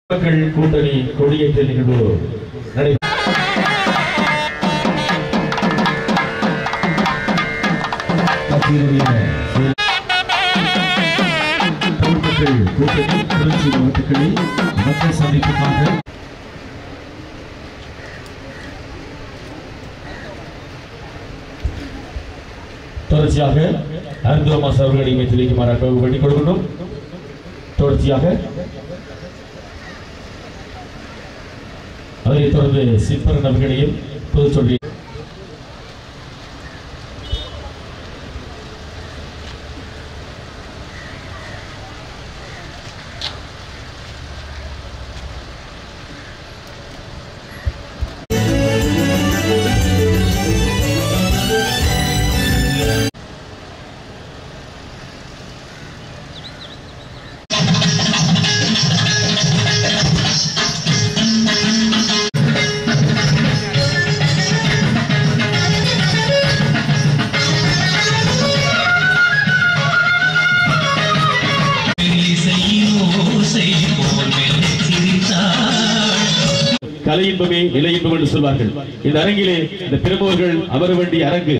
மக்கள் கூட்டணி கொடியேற்ற நிகழ்வு நடை கட்சியினுடைய செயல்- பொதுமக்கள் கூட்டணி திருச்சி மாவட்டங்களில் மக்கள் சந்திப்புக்காக தொடர்ச்சியாக அருந்தோமாஸ் அவர்களை வைத்து வைக்குமாறு அன்பு வேண்டிக் கொள்கின்றோம் தொடர்ச்சியாக அதனைத் தொடர்ந்து சிற்பரன் அவர்களையும் பொது சொல்லி கலை இன்பமே நிலை இன்பம் என்று சொல்வார்கள் இந்த அரங்கிலே இந்த பிரமுகர்கள் அமர வேண்டிய அரங்கு